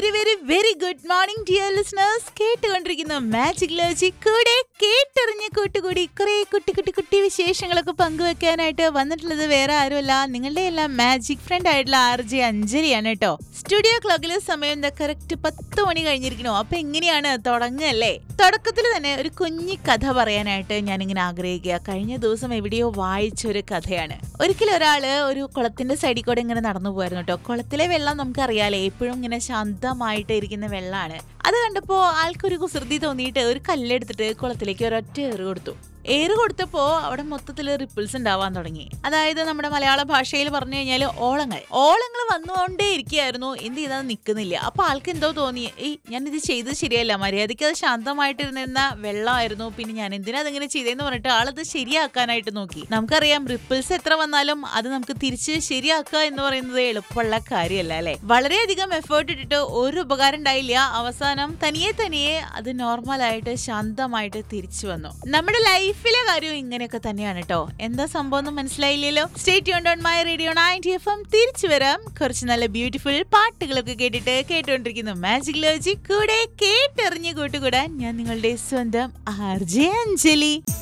very very very good morning dear listeners കേട്ടുകൊണ്ടിരിക്കുന്ന magic ലോജി കൂടെ കേട്ടറിഞ്ഞ കൂട്ടുകൂടി കുറെ കുട്ടി കുട്ടി കുട്ടി വിശേഷങ്ങളൊക്കെ പങ്കുവെക്കാനായിട്ട് വന്നിട്ടുള്ളത് വേറെ ആരുമല്ല നിങ്ങളുടെ എല്ലാം മാജിക് ഫ്രണ്ട് ആയിട്ടുള്ള ആർ ജെ അഞ്ജലിയാണ് കേട്ടോ സ്റ്റുഡിയോ ക്ലോക്കിലെ സമയം കറക്റ്റ് പത്ത് മണി കഴിഞ്ഞിരിക്കണോ അപ്പൊ എങ്ങനെയാണ് തുടങ്ങല്ലേ തുടക്കത്തിൽ തന്നെ ഒരു കുഞ്ഞി കഥ പറയാനായിട്ട് ഞാൻ ഇങ്ങനെ ആഗ്രഹിക്കുക കഴിഞ്ഞ ദിവസം എവിടെയോ വായിച്ച ഒരു കഥയാണ് ഒരിക്കലും ഒരാള് ഒരു കുളത്തിന്റെ സൈഡിൽ കൂടെ ഇങ്ങനെ നടന്നു പോയിരുന്നു കേട്ടോ കുളത്തിലെ വെള്ളം നമുക്കറിയാലേ എപ്പോഴും ഇങ്ങനെ ശാന്തമായിട്ട് ഇരിക്കുന്ന വെള്ളമാണ് അത് കണ്ടപ്പോ ആൾക്കൊരു കുസൃതി തോന്നിയിട്ട് ഒരു കല്ലെടുത്തിട്ട് കുളത്തിലേക്ക് ഒരൊറ്റ ഏറ് കൊടുത്തു ഏറ് കൊടുത്തപ്പോ അവിടെ മൊത്തത്തിൽ റിപ്പിൾസ് ഉണ്ടാവാൻ തുടങ്ങി അതായത് നമ്മുടെ മലയാള ഭാഷയിൽ പറഞ്ഞു കഴിഞ്ഞാൽ ഓളങ്ങൾ ഓളങ്ങൾ വന്നുകൊണ്ടേ ഇരിക്കുകയായിരുന്നു എന്ത് ചെയ്താൽ നിൽക്കുന്നില്ല അപ്പൊ ആൾക്ക് എന്തോ തോന്നി ഏയ് ഞാൻ ഇത് ചെയ്തത് ശരിയല്ല മര്യാദയ്ക്ക് അത് ശാന്തമായിട്ടിരുന്ന വെള്ളമായിരുന്നു പിന്നെ ഞാൻ എന്തിനാ അതിങ്ങനെ ചെയ്തതെന്ന് പറഞ്ഞിട്ട് ആളത് ശരിയാക്കാനായിട്ട് നോക്കി നമുക്കറിയാം റിപ്പിൾസ് എത്ര വന്നാലും അത് നമുക്ക് തിരിച്ച് ശരിയാക്കുക എന്ന് പറയുന്നത് എളുപ്പമുള്ള കാര്യമല്ല അല്ലെ വളരെയധികം എഫേർട്ട് ഇട്ടിട്ട് ഒരു ഉപകാരം ഉണ്ടായില്ല അവസാനം തനിയെ തനിയെ അത് നോർമലായിട്ട് ശാന്തമായിട്ട് തിരിച്ചു വന്നു നമ്മുടെ ലൈഫിലെ കാര്യം ഇങ്ങനെയൊക്കെ തന്നെയാണ് കേട്ടോ എന്താ സംഭവം എന്ന് മനസ്സിലായില്ലല്ലോ stay on my radio ninety F M തിരിച്ചു വരാം കുറച്ച് നല്ല ബ്യൂട്ടിഫുൾ പാട്ടുകളൊക്കെ കേട്ടിട്ട് കേട്ടുകൊണ്ടിരിക്കുന്നു മാജിക് ലോജി കൂടെ കേട്ടെറിഞ്ഞ് കൂട്ടുകൂടാൻ ഞാൻ നിങ്ങളുടെ സ്വന്തം ആർ ജെ അഞ്ജലി